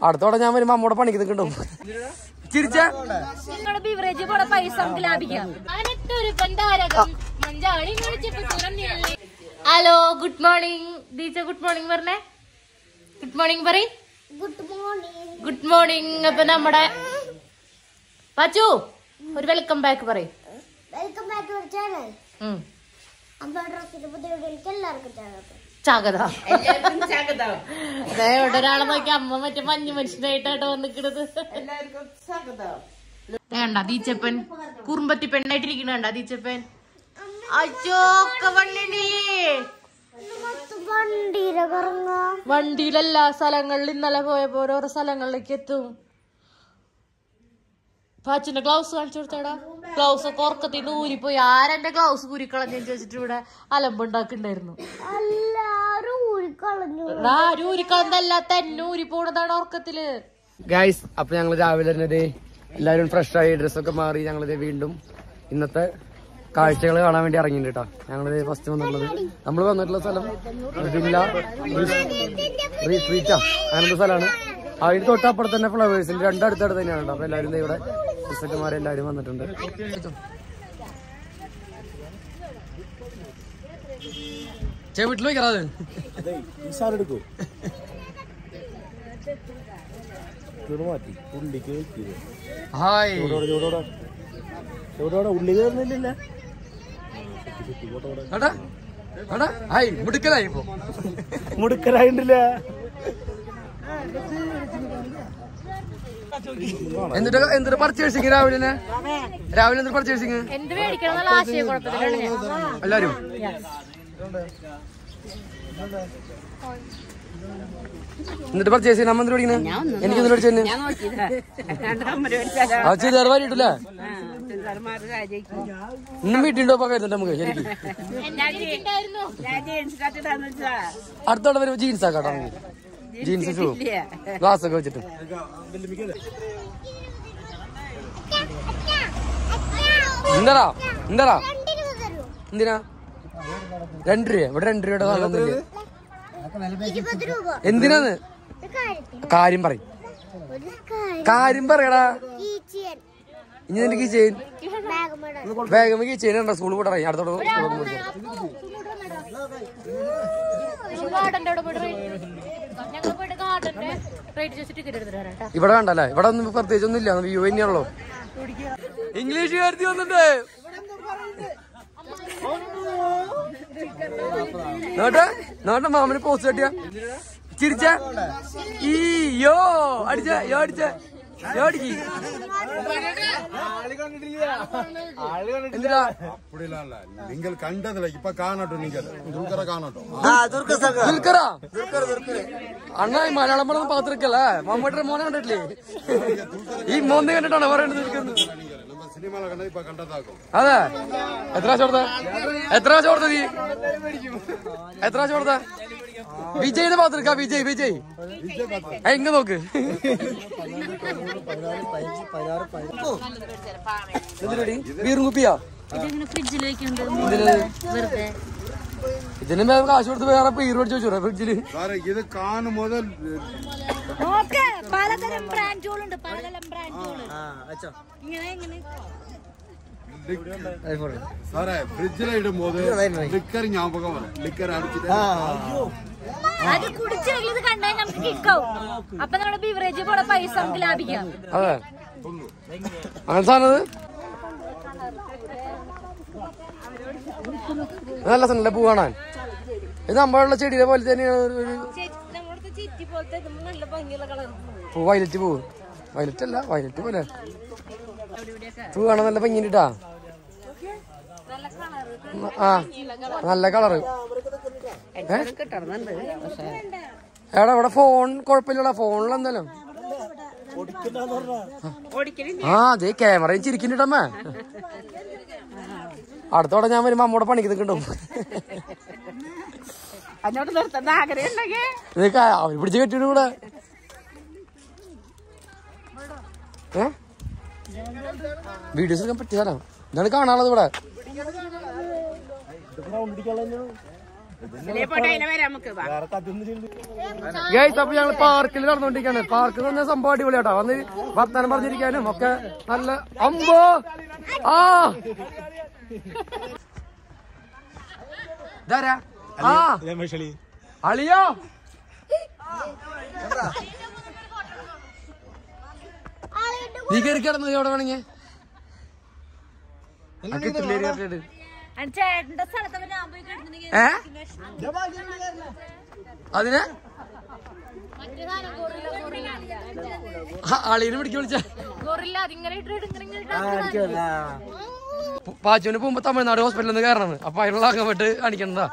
അടുത്തോടെ ഞാൻ വരുമ്പോ അമ്മൂടെ പണിക്ക് നിൽക്കണ്ടോ ചിരിച്ച നിങ്ങളുടെ ബിവറേജ് കൂടെ പൈസ നമുക്ക് ലാഭിക്കാം അനത്തൊരു പന്താരകം മഞ്ചാടി മുറിച്ചിട്ട് തുറന്നില്ലേ ഹലോ ഗുഡ് മോർണിംഗ് ദീച്ച ഗുഡ് മോർണിംഗ് പറഞ്ഞേ ഗുഡ് മോർണിംഗ് പറ ഗുഡ് മോർണിംഗ് ഗുഡ് മോർണിംഗ് അപ്പൊ നമ്മുടെ പച്ചു ഒരു വെൽക്കം ബാക്ക് പറയും വെൽക്കം ബാക്ക് ടു ചാനൽ അമ്മ ഡ്രസ്സിന്റെ പുതിയ വീഡിയോയിലേക്ക് എല്ലാവർക്കും സ്വാഗതം ചാകത അതെ ഇവിടെ ഒരാളെ നോക്കി അമ്മ മറ്റേ മഞ്ഞ മനുഷ്യനായിട്ടാട്ടോ വന്നിക്കണത് വേണ്ട ദീച്ചപ്പൻ കുറുമ്പത്തി പെണ്ണായിട്ടിരിക്കണ കണ്ട ദീച്ചപ്പൻ അച്ചോക്ക വണ്ണിനി വണ്ടിയില കറങ്ങ വണ്ടിയിലല്ല സ്ഥലങ്ങളിൽ ഇന്നലെ പോയപ്പോ ഓരോരോ സ്ഥലങ്ങളിലേക്ക് എത്തും പാച്ചിന്റെ ഗ്ലൗസ് കാണിച്ചു കൊടുത്താടാ ഗ്ലൗസ് ഒക്കെ ഉറക്കത്തിന് ഊരിപ്പോയി ആരെന്റെ ഗ്ലൗസ് ഊരിക്കളഞ്ഞെന്ന് ചോദിച്ചിട്ട് ഇവിടെ അലമ്പുണ്ടാക്കുണ്ടായിരുന്നു എല്ലാരും ഊരിക്കളഞ്ഞു എടാ, ആരും ഊരിക്കളഞ്ഞല്ല തന്നെ ഊരി പോണതാണ് ഉറക്കത്തില് ഗൈസ് അപ്പൊ ഞങ്ങൾ രാവിലെ തന്നെ ദേ എല്ലാവരും ഫ്രഷ് ആയി ഡ്രസ്സൊക്കെ മാറി ഞങ്ങളിത് വീണ്ടും ഇന്നത്തെ കാഴ്ചകൾ കാണാൻ വേണ്ടി ഇറങ്ങിയിട്ടുണ്ട് കേട്ടോ ഞങ്ങളിത് ഫസ്റ്റ് വന്നിട്ടുള്ളത് നമ്മൾ വന്നിട്ടുള്ള സ്ഥലം വില്ല റീട്രീറ്റാ അങ്ങനത്തെ സ്ഥലമാണ് അതിന് തൊട്ടപ്പുറത്ത് തന്നെ ഫ്ലവേഴ്സിന്റെ രണ്ടടുത്തടുത്ത് തന്നെയാണ് കേട്ടോ അപ്പൊ എല്ലാവരും ദേ ഇവിടെ ഡ്രസ്സൊക്കെമാരെ എല്ലാവരും വന്നിട്ടുണ്ട് ചേ വീട്ടിൽ വയ്ക്കാതെ എടുക്കൂ മാറ്റി ഉള്ളിക്ക് വെക്കിയത് ഹായ് ചൂടോടെ ചൂടോടെ ചൂടോടെ ഉള്ളി കയറുന്നില്ല എടാ എടാ ഹായ് മുടുക്കലായി ഇപ്പൊ മുടുക്കലായിട്ടില്ല എന്നിട്ട് എന്തൊരു പർച്ചേസിങ് രാവിലെ തന്നെ? രാവിലെ എന്തൊരു പർച്ചേസിങ് എന്ത് മേടിക്കണം എന്നുള്ള ആശയക്കുഴപ്പത്തിലാണ് ഞാൻ എല്ലാരും എന്നിട്ട് പർച്ചേസ് ചെയ്യാൻ അമ്മ എന്തിനു പഠിക്കണേ എനിക്ക് എന്തിനു പഠിച്ചു ആ ചുരിദാർ വാരിട്ടില്ല ഇന്നും വീട്ടിലുണ്ടോ പകരുന്നുണ്ട് നമുക്ക് ശരിക്കും ഉണ്ടായിരുന്നു അടുത്തോടെ വരുമ്പോ ജീൻസ് ആക്കാട്ടോ നമുക്ക് ജീൻസ് ഷൂ ഗ്ലാസ് ഒക്കെ വെച്ചിട്ട് എന്താടാ എന്താടാ എന്തിനാ രണ്ട് രൂപ ഇവിടെ രണ്ട് രൂപയുടെ സാധനമൊന്നുമില്ല ഇരുപത് രൂപ എന്തിനാന്ന് ഒരു കാര്യത്തിന് കാര്യം പറയും ഒരു കാര്യം കാര്യം പറയടാ കീച്ചിയൻ ഇനി നിന്റെ കീച്ചേൻ ബാഗ് വേഗം കീച്ചേൻ ഉണ്ടോ സ്കൂളിൽ കൂടെ ഇറങ്ങി അടുത്തോടെ സ്കൂളിൽ പോയി ഗാർഡന്റെ അവിടെ പോയിട്ട് ഞങ്ങൾ പോയിട്ട് ഗാർഡന്റെ റേറ്റ് ചോദിച്ചിട്ട് ടിക്കറ്റ് എടുത്തിട്ട് വരാം കേട്ടോ ഇവിടെ കണ്ടല്ലേ ഇവിടെ ഒന്നും പ്രത്യേകിച്ച് ഒന്നും ഇല്ല വ്യൂ തന്നെയാണല്ലോ ഇംഗ്ലീഷ് കാര്യത്തി വന്നിട്ട് നോട്ടെ നോട്ടെ മാമന് പോസ്റ്റ് കട്ടിയ ചിരിച്ച ഈ യോ അടിച്ച യോ അടിച്ച യോ അടിക്ക് എന്തിനാ നിങ്ങൾ കണ്ടതില്ല ഇപ്പൊ കാണട്ടോ നിങ്ങൾ ദുൽഖറ കാണട്ടോ ദുൽഖറാ അണ്ണാ ഈ മലയാളം പടം പാത്രക്കല്ലേ മമ്മൂട്ടിയുടെ മോനെ കണ്ടിട്ടില്ലേ ഈ മോനെ കണ്ടിട്ടാണ് പറയേണ്ടത് ദുൽഖറിന് നമ്മ സിനിമ കണ്ട ഇപ്പൊ കണ്ടതാക്കും അതെ എത്ര കാശ് കൊടുത്ത എത്ര കാശ് കൊടുത്ത നീ എത്ര കാശ് കൊടുത്ത വിജയിന്റെ പാത്രക്ക വിജയ് വിജയ് ആ, ഇങ്ങ് നോക്ക് എന്തിനടി ബീറും കുപ്പിയാ ഇതിങ്ങനെ ഫ്രിഡ്ജിൽ വെക്കുന്നുണ്ട് എന്തിന് വെറുതെ ഇതിന് മേലെ കാശ് കൊടുത്ത് വേറെ ബീർ മേടിച്ച് വെച്ചോ ഫ്രിഡ്ജില് സാറേ ഇത് കാണും മുതൽ നോക്ക് പലതരം ബ്രാൻഡുകളുണ്ട് പലതരം ബ്രാൻഡുകൾ ഇങ്ങനെ ഇങ്ങനെ സാറേ ഫ്രിഡ്ജിലിടും പോത് ലിക്കർ ഞാപകം വരും ലിക്കർ അടിച്ചിട്ട് അത് കുടിച്ചുള്ളത് കണ്ടാൽ നമുക്ക് കിക്കാവും അപ്പൊ നമ്മുടെ ബിവറേജ് കൂടെ പൈസ നമുക്ക് ലാഭിക്കാം അതെ അങ്ങനെ സാധനം ഇത്? ഇത് നല്ല സാധനല്ലേ പൂ കാണാൻ ഇത് നമ്മളുള്ള ചെടിയുടെ പോലെ തന്നെയാണ് ഒരു- ഒരു നമ്മുടെ ചിറ്റി പോലത്തെ നല്ല ഭംഗിയുള്ള കളർ പൂ വയലറ്റ് പൂ വയലറ്റ് അല്ല വയലറ്റ് പോലെ പൂ കാണാൻ നല്ല ഭംഗിട്ടാ ആ നല്ല കളറ് എടാ ഇവിടെ ഫോൺ കുഴപ്പമില്ലടാ ഫോണിൽ എന്തായാലും ആ അതെ ക്യാമറയും ചിരിക്കുന്നുണ്ടമ്മ അടുത്തോടെ ഞാൻ വരുമ്പോ അമ്മൂടെ പണിക്ക് നിൽക്കണ്ടോ അങ്ങോട്ട് നിർത്തുന്ന ആഗ്രഹം ഉണ്ടെങ്കിൽ ഇതൊക്കെ അവർ പിടിച്ച് കെട്ടിയിട്ട് കൂടെ ഏ വീഡിയോസ് എടുക്കാൻ പറ്റിയ സ്ഥലം ഇതാണ് കാണാനുള്ളത് ഇവിടെ ഇതിലേ പോട്ടെ അതിനെ വരാം നമുക്ക് വാ വേറെ കഥയൊന്നും ചെയ്യുന്നില്ല ഗൈസ് അപ്പൊ ഞങ്ങൾ പാർക്കിൽ നടന്നുകൊണ്ടിരിക്കാണ് പാർക്ക് എന്ന് പറഞ്ഞാൽ സംഭവം അടിപൊളിയാട്ടോ വന്ന് വർത്താനം പറഞ്ഞിരിക്കാനും ഒക്കെ നല്ല അമ്പോ ആ ഇതാരാ? ആ രമേശളി അളിയോ നീ കയറി കിടന്നു എവിടെ വേണമെങ്കിൽ ചേട്ടന്റെ സ്ഥലത്ത് ഞാൻ പോയി കിടന്നിട്ടുണ്ടെങ്കിൽ ഏ അതിന് ആ, അളിയനെ പിടിക്കാൻ വിളിച്ച ഗോറില്ല അതിങ്ങനെ ഇട്ടിട്ട് ഇങ്ങനെ ഇങ്ങനെ ഇട്ടിട്ട് പാച്ചുവിന് പോകുമ്പോ തമിഴ്നാട് ഹോസ്പിറ്റലിൽ നിന്ന് കയറണം അപ്പൊ അതിനുള്ള അങ്ങോട്ട് കാണിക്കണതാ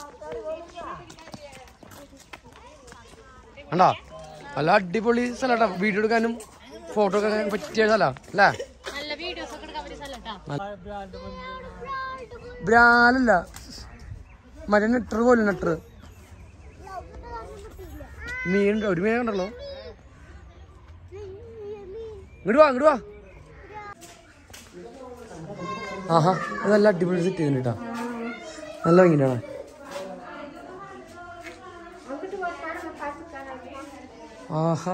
കണ്ടാ നല്ല അടിപൊളി സ്ഥലട്ടാ വീഡിയോ എടുക്കാനും ഫോട്ടോ എടുക്കാൻ പറ്റിയ സ്ഥലാ അല്ലേ നല്ല വീഡിയോസ് ഒക്കെ എടുക്കാൻ പറ്റിയ സ്ഥലം ബ്രാലല്ല മറ്റേ നെട്ടർ പോലെ നെട്ടർ മീൻ ഒരു മീനെ കണ്ടല്ലോ ഇങ്ങോട്ട് വാ ഇങ്ങോട്ട് വാ ആഹാ അത് നല്ല അടിപൊളി സെറ്റ് ചെയ്തിട്ടാ നല്ല ഭംഗിയാണ് ആഹാ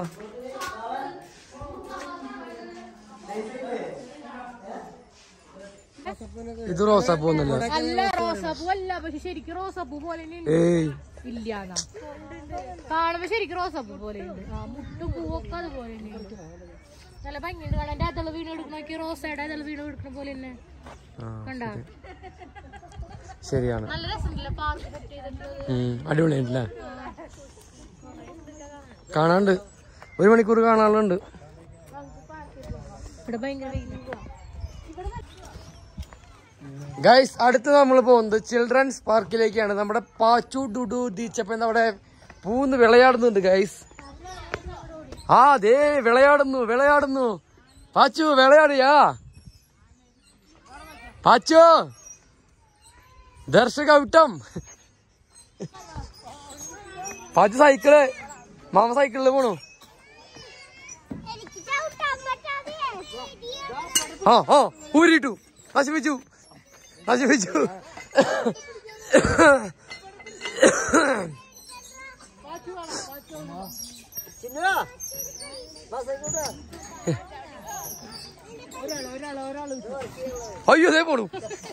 ഇത് റോസാപ്പൂ ഒന്നല്ല അല്ല റോസാപ്പൂ അല്ല പക്ഷെ ശരിക്കും റോസാപ്പൂ പോലെ തന്നെ ഏയ് ഇല്ലാന്നാ കാണുമ്പോ ശരിക്കും റോസാപ്പൂ പോലെ ഉണ്ട് ആ മുട്ടും പൂവൊക്കെ അതുപോലെ തന്നെയുണ്ട് നല്ല ഭംഗിയുണ്ട് കാണാൻ എന്റെ അതള വീണ് എടുക്കണ നോക്കി റോസയുടെ അതള വീണ് എടുക്കണ പോലെ തന്നെ ആ, കണ്ടാ ശരിയാണ് നല്ല രസമുണ്ടല്ലേ പാർക്ക് സെറ്റ് ചെയ്തിട്ടുള്ളത് ഉം, അടിപൊളിയായിട്ടില്ലേ കാണാണ്ട് ഒരു മണിക്കൂർ കാണാനുണ്ട് ഇവിടെ ഭയങ്കര വെയില്. ഗൈസ് അടുത്ത് നമ്മൾ പോകുന്നത് ചിൽഡ്രൻസ് പാർക്കിലേക്കാണ് നമ്മുടെ പാച്ചു ഡുഡു ദീച്ചപ്പൻ അവിടെ പൂന്ന് വിളയാടുന്നുണ്ട് ഗൈസ് ആ ദേ വിളയാടുന്നു വിളയാടുന്നു പാച്ചു വിളയാടിയാ പാച്ചു ദർശക വിട്ടം പാച്ചു സൈക്കിള് മാമ സൈക്കിളില് പോണു എനിക്ക് ചവിട്ടാൻ പറ്റാതെ ആ ആ ഊരിട്ടു നശിപ്പിച്ചു നശിപ്പിച്ചു അയ്യോ അതേ പോണു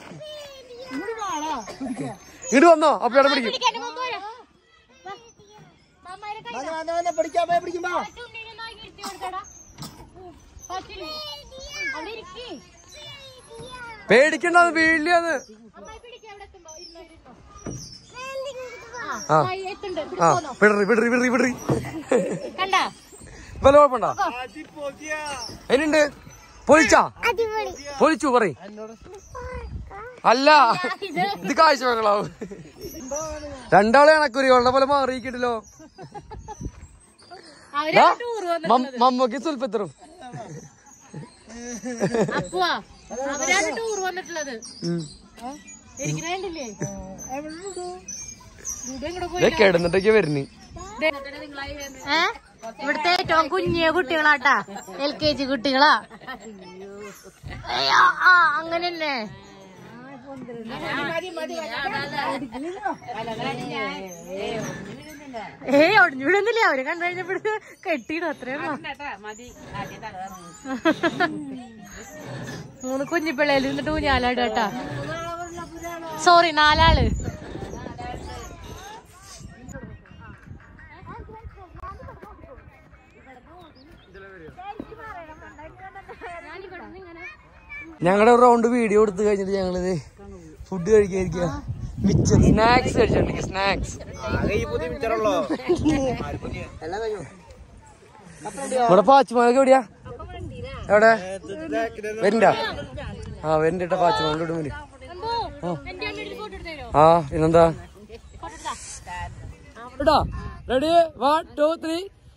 ഇങ്ങോട്ട് വന്നോ അപ്പൊ ഇവിടെ പിടിക്കും പിടിക്കാൻ മുമ്പ് വരാം. വാ. മാമാരെ കൈ താ. പാച്ചു ഉണ്ണിനെ നോക്കി ഇരുത്തി കൊടുക്കടാ. പാച്ചില്. അവിടെ ഇരിക്ക്. പേടിക്കണ്ട വീട്ടിലെന്ന് അമ്മായി പിടിക്ക് അവിടെ എത്തുമ്പോ. ഇരുന്നോ, ഇരുന്നോ. ആ കൈ എത്തുണ്ട്. ഇവിടെ ആ പോന്നോ. വിടറി വിടറി വിടറി വിടറി കണ്ടാ വല്ല കുഴപ്പമുണ്ടോ അതിനുണ്ട് പൊളിച്ചാ അടിപൊളി പൊളിച്ചു പറയും അല്ല ഇത് കാഴ്ച വെക്കളാവും രണ്ടാളെ കണക്കുരി ഉള്ള പോലെ മാറിയിക്കിട്ടല്ലോ അവര് ടൂർ വന്നു മമ്മക്ക് സുൽപ്പത്തറും അപ്പുവാ അവരാണ് ടൂർ വന്നിട്ടുള്ളത് എനിക്ക് വേണ്ടില്ലേ കിടന്നിട്ടൊക്കെ വരുന്നു ഏ? ഇവിടുത്തെ ഏറ്റവും കുഞ്ഞിയ കുട്ടികളാട്ടാ എൽ കെ ജി കുട്ടികളാ അയ്യോ, ആ അങ്ങനെ തന്നെ ഏയ് ഒടിഞ്ഞു വിടുന്നില്ല അവര് കണ്ടു കഴിഞ്ഞപ്പോഴ് കെട്ടിയിടും അത്രയുള്ളൂ മതി ആദ്യം തകർന്നു മൂന്ന് കുഞ്ഞിപ്പിള്ളേര് നിന്നിട്ട് ഊഞ്ഞാലാട് കേട്ടാ സോറി നാലാള് ഞങ്ങളുടെ റൗണ്ട് വീഡിയോ എടുത്ത് കഴിഞ്ഞിട്ട് ഞങ്ങളിത് ഫുഡ് കഴിക്കാതിരിക്കുക മിച്ചർ സ്നാക്സ് കഴിച്ചോണ്ടിരിക്കുക സ്നാക്സ് ഇവിടെ പാച്ചുമാനൊക്കെ എവിടെയാ എവിടെ വരണ്ട ആ വരണ്ട പാച്ചുമാനോട് ഇവിടെ വരും എന്റെ അമ്മയുടെ ഫോട്ടോ എടുത്തരോ ആ പിന്നെന്താ ഫോട്ടോ എടുത്താ കേട്ടോ റെഡി വൺ ടു ത്രീ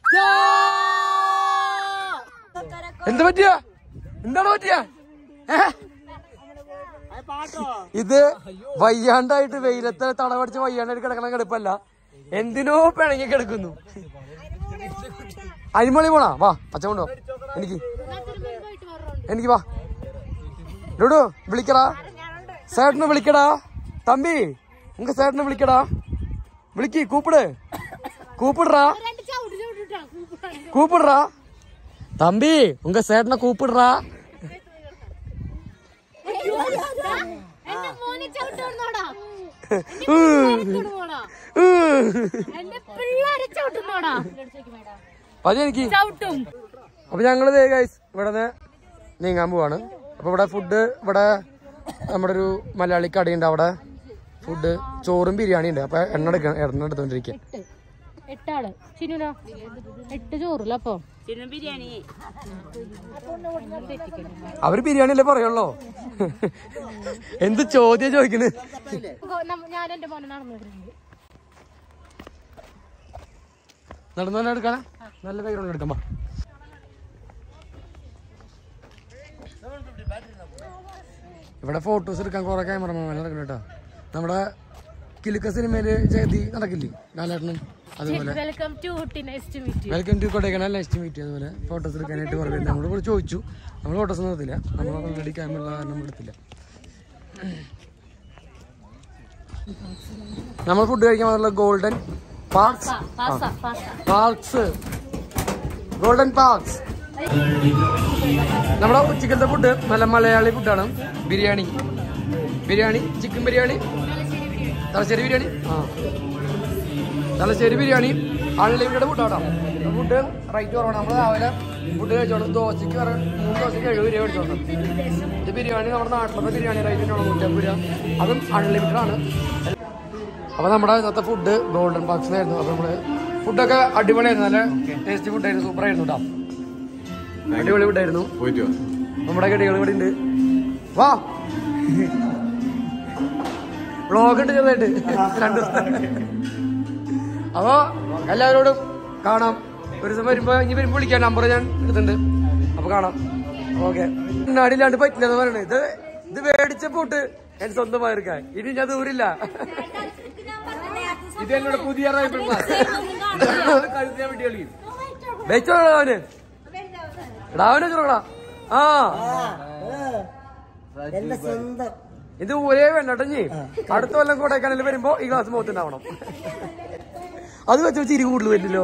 എന്ത് പറ്റിയ എന്താണ് പറ്റിയ ഏ? ഇത് വയ്യാണ്ടായിട്ട് വെയിലത്ത് തടവടിച്ച് വയ്യാണ്ടായിട്ട് കിടക്കണ കിടപ്പല്ല എന്തിനോ പിണങ്ങി കിടക്കുന്നു അരിമളി പോണാ വാ അച്ഛൻ കൊണ്ടോ എനിക്ക് പോയിട്ട് വരണുണ്ട് എനിക്ക് വാ ലുഡു വിളിക്കടാ സേട്ടനെ വിളിക്കടാ തമ്പി നിങ്ങക്ക് സേട്ടനെ വിളിക്കടാ വിളിക്ക് കൂപ്പിട് കൂപ്പിടുറാ கூப்பிடுறா தம்பி உங்க சேட்டனை கூப்பிடுறா എന്റെ മോനെ ചവിട്ടുന്നോടാ എന്റെ പിള്ളേരെ ചവിട്ടുന്നോടാ പതി എനിക്ക് ചവിട്ടും അപ്പൊ ഞങ്ങള് ഗൈസ് ഇവിടെ നിന്ന് നീങ്ങാൻ പോവാണ് അപ്പൊ ഇവിടെ ഫുഡ് ഇവിടെ നമ്മുടെ ഒരു മലയാളി കടയുണ്ട് അവിടെ ഫുഡ് ചോറും ബിരിയാണി ഉണ്ട് അപ്പൊ എണ്ണ എടുക്കണം എണ്ണ എടുത്തോണ്ടിരിക്കുക എട്ടാള് ചിന്നുനോ എട്ട് ചോറില്ല അപ്പൊ ചിന്നു ബിരിയാണി അവര് ബിരിയാണി അല്ലേ പറയുള്ളോ എന്ത് ചോദ്യം ചോദിക്കണ് ഞാൻ എന്റെ മോനെ നടന്നു വരുന്നുണ്ട് നടന്നു തന്നെ എടുക്കാനാ നല്ല ബാക്ക്ഗ്രൗണ്ട് എടുക്കാം വാ. ഇവിടെ ഫോട്ടോസ് എടുക്കാൻ കുറെ ക്യാമറമാൻ നടക്കണം കേട്ടോ നമ്മുടെ കിലുക്ക സിനിമയില് ജയതി നടക്കില്ലേ ലാലേട്ടനും അതുപോലെ welcome to Ooty nice to meet welcome to Kodaikanal next meet അതുപോലെ ഫോട്ടോസ് എടുക്കാനായിട്ട് കുറേ പേര് നമ്മളോട് ചോദിച്ചു നമ്മൾ ഫോട്ടോസ് ഒന്നും എടുത്തില്ല നമ്മൾ ഓൾറെഡി ക്യാമറ കാരണം നമ്മൾ എടുത്തില്ല നമ്മൾ ഫുഡ് കഴിക്കാൻ വന്നുള്ള ഗോൾഡൻ പാർക്സ് പാസ പാസ പാർക്സ് ഗോൾഡൻ പാർക്സ് നമ്മുടെ ഉച്ചക്കലത്തെ ഫുഡ് നല്ല മലയാളി ഫുഡാണ് ബിരിയാണി ബിരിയാണി ചിക്കൻ ബിരിയാണി തലശ്ശേരി ബിരിയാണി ആ തലശ്ശേരി ബിരിയാണി അൺലിമിറ്റഡ് ഫുഡാട്ടോ ഫുഡ് റേറ്റ് കുറവാണ് നമ്മൾ രാവിലെ ഫുഡ് കഴിച്ചോളൂ ദോശയ്ക്ക് വരെ മൂന്ന് ദോശയ്ക്ക് എഴുപത് രൂപ മേടിച്ചോളൂ ഇത് ബിരിയാണി നമ്മുടെ നാട്ടിലത്തെ ബിരിയാണി റേറ്റ് ആണ് നൂറ്റമ്പത് രൂപ അതും അൺലിമിറ്റഡ് ആണ് അപ്പൊ നമ്മുടെ ഇന്നത്തെ ഫുഡ് ഗോൾഡൻ ബോക്സ് ആയിരുന്നു അപ്പൊ നമ്മള് ഫുഡൊക്കെ അടിപൊളിയായിരുന്നു നല്ല ടേസ്റ്റി ഫുഡായിരുന്നു സൂപ്പർ ആയിരുന്നു കേട്ടോ അടിപൊളി ഫുഡായിരുന്നു പോയിട്ട് വാ നമ്മുടെ കടികൾ ഇവിടെ ഉണ്ട് വാ വ്ളോഗ് ഉണ്ട് ചെറുതായിട്ട് രണ്ടു ദിവസം അപ്പൊ എല്ലാവരോടും കാണാം ഒരു ദിവസം വരുമ്പോ ഇനി വരുമ്പോ വിളിക്കാം നമ്പർ ഞാൻ എടുത്തിട്ടുണ്ട് അപ്പൊ കാണാം ഓക്കെ നാടില്ലാണ്ട് പറ്റില്ല എന്ന് പറയണത് ഇത് ഇത് മേടിച്ച പൂട്ട് എൻ സ്വന്തമായിരിക്കാൻ ഇനി ഞാൻ ദൂരില്ല ഇത് എന്നോട് പുതിയ കഴുത്തിയാൻ വേണ്ടി കളി വെച്ചോളാ അവന് എടാ അവനെ ചെറുക്കടാ ആ ഇത് ഒരേ വേണ്ടട്ടഞ്ഞി അടുത്ത കൊല്ലം കൊടൈക്കനാലിൽ വരുമ്പോ ഈ ഗ്ലാസ് മുഖത്തുണ്ടാവണം അത് വെച്ച് വെച്ച് ഇരി കൂടുതൽ വരില്ലല്ലോ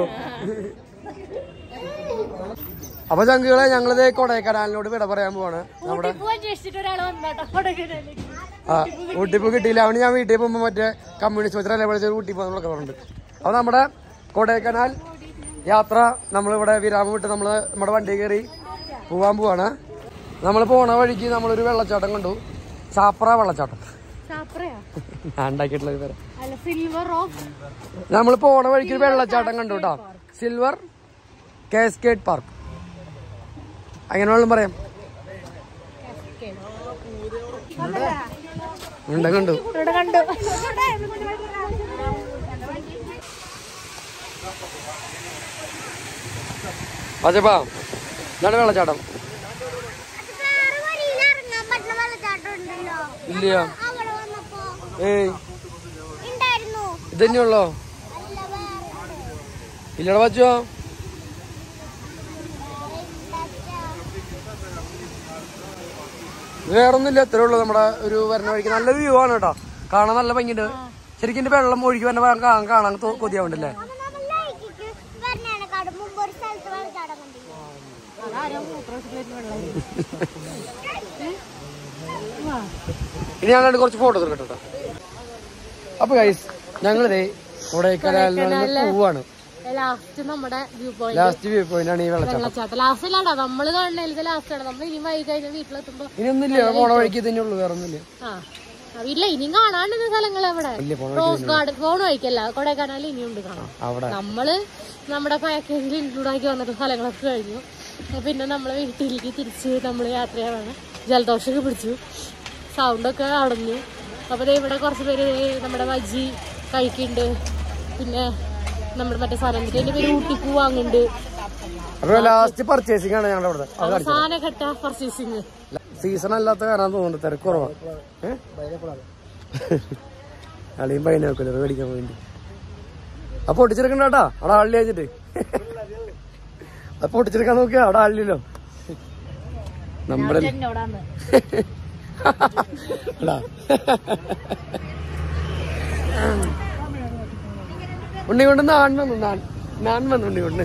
അപ്പൊ ചങ്കുകളെ ഞങ്ങളിത് കൊടൈക്കനാലിനോട് വിട പറയാൻ പോവാണ് നമ്മുടെ പോവാൻ ചേച്ചിട്ട് ഒരാൾ വന്നോട്ടോ കൊടൈക്കനാലിലേക്ക് ആ ഊട്ടിപ്പോ കിട്ടിയില്ല അവന് ഞാൻ വീട്ടിൽ പോകുമ്പോ മറ്റേ കമ്മ്യൂണിസ്റ്റ് മത്സരം വിളിച്ചൊരു ഊട്ടി പോകുന്നൊക്കെ പറഞ്ഞിട്ടുണ്ട് അപ്പൊ നമ്മുടെ കൊടൈക്കനാൽ യാത്ര നമ്മളിവിടെ വിരാമം വിട്ട് നമ്മള് നമ്മുടെ വണ്ടി കയറി പോവാൻ പോവാണ് നമ്മൾ പോണ വഴിക്ക് നമ്മളൊരു വെള്ളച്ചാട്ടം കണ്ടു ചാപ്ര വെള്ളച്ചാട്ടം ചാപ്രയാ ഞാൻ ഉണ്ടാക്കിയിട്ടുള്ള പേര് അല്ല സിൽവർ ഓഫ് നമ്മൾ പോണ വഴിക്ക് ഒരു വെള്ളച്ചാട്ടം കണ്ടു കേട്ടോ സിൽവർ കാസ്കേഡ് പാർക്ക് അങ്ങനെ വേണം പറയാം ഉണ്ട് കണ്ടു ഇവിടെ കണ്ടു അച്ഛപ്പാ ഇതാണ് വെള്ളച്ചാട്ടം വേറെ വഴിയിൽ ഇറങ്ങാൻ പറ്റുന്ന വെള്ളച്ചാട്ടം ഉണ്ടല്ലോ ഇല്ല അവിടെ വന്നപ്പോ ഏയ് ഉണ്ടായിരുന്നു ഇത് തന്നെയുള്ളോ അല്ല വേറെ ഇല്ലടാ പച്ചോ വേറൊന്നുമില്ല ഇത്രേ ഉള്ളൂ നമ്മുടെ ഒരു വരുന്ന വഴിക്ക് നല്ല വ്യൂ ആണ് കേട്ടോ കാണാൻ നല്ല ഭംഗിയുണ്ട് ശരിക്കും ഇതിന്റെ വെള്ളം ഒഴുകി വരുന്ന ഭാഗം കാണാൻ കാണാൻ തോ- കൊതിയാവുണ്ടല്ലേ അപ്പൊ നമ്മൾ ലൈക്കിക്ക് വരുന്നതിനെക്കാട് മുമ്പ് ഒരു സ്ഥലത്ത് വെള്ളച്ചാട്ടം കണ്ടിരുന്നു ഇനി ഞങ്ങളുടെ കുറച്ച് ഫോട്ടോസ് എടുക്കട്ടെ കേട്ടോ അപ്പൊ ഗൈസ് ഞങ്ങളിതേ കൊടൈക്കനാലിൽ നിന്ന് പോവാണ് ലാസ്റ്റ് നമ്മുടെ view point last view point ആണ് ഈ വെള്ളച്ചാട്ടം വെള്ളച്ചാട്ടം ലാസ്റ്റ് അല്ലാണ്ടാ നമ്മള് കാണുന്നതിൽ ലാസ്റ്റ് ആണ് നമ്മൾ ഇനി വൈകി കഴിഞ്ഞാൽ വീട്ടിലെത്തുമ്പോ ഇനിയൊന്നുമില്ല പോണ വഴിക്ക് തന്നെ ഉള്ളൂ വേറെ ഒന്നുമില്ല ആ ആ, ഇല്ല ഇനിയും കാണാണ്ട് സ്ഥലങ്ങൾ അവിടെ ഇല്ല പോണ റോസ് ഗാർഡൻ ഫോൺ വഴിക്കല്ല കൊടൈക്കനാൽ ഇനിയുണ്ട് കാണാം അവിടെ നമ്മള് നമ്മുടെ പാക്കേജിൽ ഇൻക്ലൂഡ് ആക്കി വന്നിട്ട് സ്ഥലങ്ങളൊക്കെ കഴിഞ്ഞു അപ്പൊ പിന്നെ നമ്മളെ വീട്ടിലേക്ക് തിരിച്ച് നമ്മൾ യാത്രയാണ് ജലദോഷമൊക്കെ പിടിച്ചു സൗണ്ടൊക്കെ അടഞ്ഞു അപ്പൊ ദേ ഇവിടെ കുറച്ച് പേര് ദേ നമ്മുടെ വജി കഴിക്കുന്നുണ്ട് പിന്നെ നമ്മുടെ മറ്റേ സാധനം എന്റെ പേര് ഊട്ടിപ്പൂ വാങ്ങുന്നുണ്ട് അപ്പൊ ലാസ്റ്റ് പർച്ചേസിംഗ് ആണ് ഞങ്ങളുടെ അവിടെ അത് കാണിച്ചത് അവസാനഘട്ട പർച്ചേസിങ് സീസൺ അല്ലാത്ത കാരണം തോന്നുന്നു തിരക്ക് കുറവാ അളിയും പൈനാക്കുലർ മേടിക്കാൻ വേണ്ടി അപ്പൊ പൊട്ടിച്ചെടുക്കണ്ട കേട്ടാ അവിടെ ആളില്ല വെച്ചിട്ട് അപ്പൊ പൊട്ടിച്ചെടുക്കാൻ നോക്കിയാ അവിടെ ആളില്ലല്ലോ നമ്മുടെ എന്നോടാന്ന് എടാ. ഉണ്ണി കൊണ്ട് നാൻ വന്നു നാൻ നാൻ വന്നു ഉണ്ണി കൊണ്ട്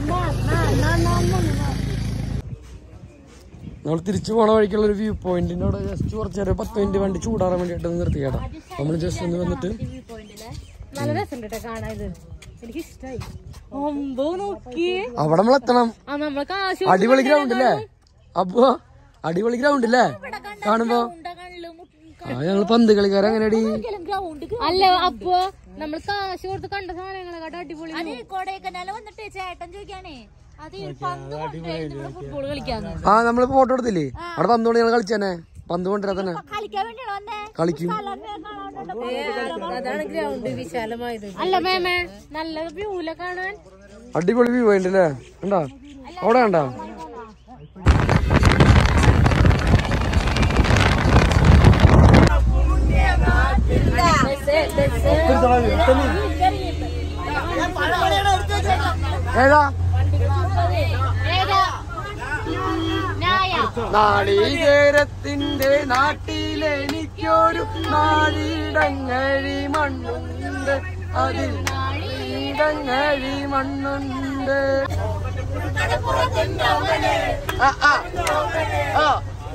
നമ്മൾ തിരിച്ചു പോണ വഴിക്കുള്ള ഒരു വ്യൂ പോയിന്റിന്റെ അവിടെ ജസ്റ്റ് കുറച്ച് നേരം പത്ത് മിനിറ്റ് വണ്ടി ചൂടാറാൻ വേണ്ടിയിട്ട് നിർത്തി കേട്ടോ നമ്മൾ ജസ്റ്റ് ഒന്ന് വന്നിട്ട് നല്ല രസമുണ്ട് കേട്ടോ കാണാൻ ഇത് എനിക്ക് ഇഷ്ടായി ഒമ്പോ നോക്കിയേ അവിടെ നമ്മൾ എത്തണം ആ നമ്മളെ കാശ് അടിപൊളി ഗ്രൗണ്ട് അല്ലേ അപ്പൊ അടിപൊളി ഗ്രൗണ്ട് അല്ലേ കാണുമ്പോ ആ ഞങ്ങള് പന്ത് കളിക്കാരെ അങ്ങനെയാടി അല്ല അപ്പൊ നമ്മൾ കാശ് കൊടുത്ത് കണ്ട സാധനങ്ങളെക്കാട്ട് അടിപൊളി കൊടൈക്കനാല് വന്നിട്ട് ചേട്ടൻ ചോദിക്കാനേ അത് ഫുട്ബോൾ കളിക്കാന്ന് ആ നമ്മള് ഫോട്ടോ എടുത്തില്ലേ അവിടെ പന്ത് കൊണ്ട് ഞങ്ങൾ കളിച്ചേനെ പന്ത് കൊണ്ടുവരാ തന്നെ കളിക്കാൻ വേണ്ടിയാണ് വന്നേ കളിക്കും അതാണ് ഗ്രൗണ്ട് വിശാലമായത് അല്ല മേമേ നല്ല വ്യൂല കാണാൻ അടിപൊളി വ്യൂ പോയിന്റ് അല്ലേ കണ്ടോ അവിടെ കണ്ടോ ഏതാ നാളീകേരത്തിന്റെ നാട്ടിലെനിക്കൊരു നാടിടങ്ങഴി മണ്ണുണ്ട് അതിൽ നാടിടങ്ങഴി മണ്ണുണ്ട് ആ, ആ. ആ.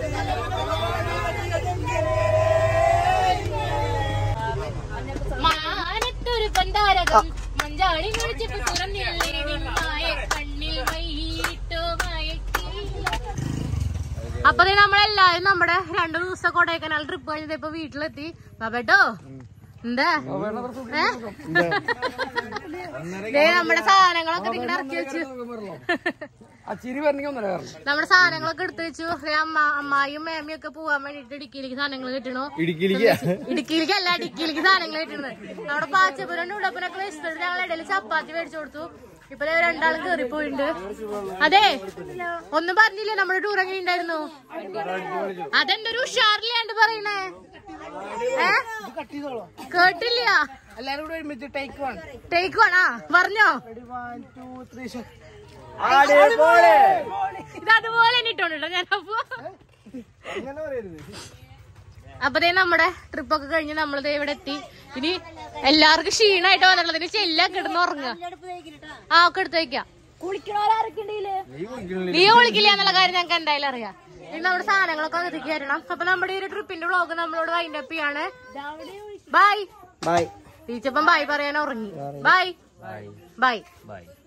മാനത്തൊരു പന്താരകം മഞ്ചാടി കുളിച്ചപ്പോ തുറന്നില്ലേ നിന്നായ കണ്ണിൽ മൈട്ടോ അപ്പൊ ദേ നമ്മളെല്ലാരും നമ്മുടെ രണ്ടു ദിവസം കൊടൈക്കനാൽ ട്രിപ്പ് കഴിഞ്ഞത് ഇപ്പൊ വീട്ടിലെത്തി ബാബേട്ടോ എന്താ ഏ? ദേ നമ്മുടെ സാധനങ്ങളൊക്കെ നിങ്ങളുടെ ഇറക്കി വെച്ചു ആ ചിരി വരണമെങ്കിൽ ഒന്നര കാരണം നമ്മുടെ സാധനങ്ങളൊക്കെ എടുത്തു വെച്ചു ദേ അമ്മ അമ്മായും മേമയും ഒക്കെ പോവാൻ വേണ്ടിട്ട് ഇടുക്കിയിലേക്ക് സാധനങ്ങൾ കിട്ടണു ഇടുക്കിയിലേക്ക് അല്ല ഇടുക്കിയിലേക്ക് സാധനങ്ങൾ കിട്ടുന്നത് നമ്മുടെ പാച്ചപ്പുരം ഉടപ്പനൊക്കെ വെച്ചിട്ട് ഞങ്ങൾ ഇടയിൽ ചപ്പാത്തി മേടിച്ചു കൊടുത്തു ഇപ്പൊ ദേ രണ്ടാളും കേറി പോയിട്ടുണ്ട് അതെ ഒന്നും പറഞ്ഞില്ലേ നമ്മുടെ ടൂർ എങ്ങനെ ഉണ്ടായിരുന്നു അതെന്തൊരു ഉഷാറില്ലാണ്ട് പറയണേ ഏ? കേട്ടില്ല എല്ലാരും കൂടെ ഒരുമിച്ച് ടേക്ക് വൺ ടേക്ക് വേണാ പറഞ്ഞോ വൺ ടു ത്രീ ഇത് അതുപോലെ തന്നെ ഇട്ടോണ്ടോ ഞാൻ അപ്പൊ ഇങ്ങനെ പറയരുത് അപ്പൊ ദേ നമ്മുടെ ട്രിപ്പ് ഒക്കെ കഴിഞ്ഞ് നമ്മൾ ദേ ഇവിടെ എത്തി ഇനി എല്ലാവർക്കും ക്ഷീണമായിട്ട് വന്നിട്ടുള്ളത് ഇനി ചെല്ല കിടന്ന് ഉറങ്ങുക ആ ഒക്കെ എടുത്ത് വെക്കാം നീ കുളിക്കില്ല എന്നുള്ള കാര്യം ഞങ്ങൾക്ക് എന്തായാലും അറിയാം ഇനി നമ്മുടെ സാധനങ്ങളൊക്കെ ഒതുക്കി തരണം അപ്പൊ നമ്മുടെ ഈ ഒരു ട്രിപ്പിന്റെ വ്ളോഗ് നമ്മളോട് വൈൻഡ് അപ്പ് ചെയ്യാണ് ബൈ ബൈ ടീച്ചപ്പം ബൈ പറയാൻ ഉറങ്ങി ബൈ ബൈ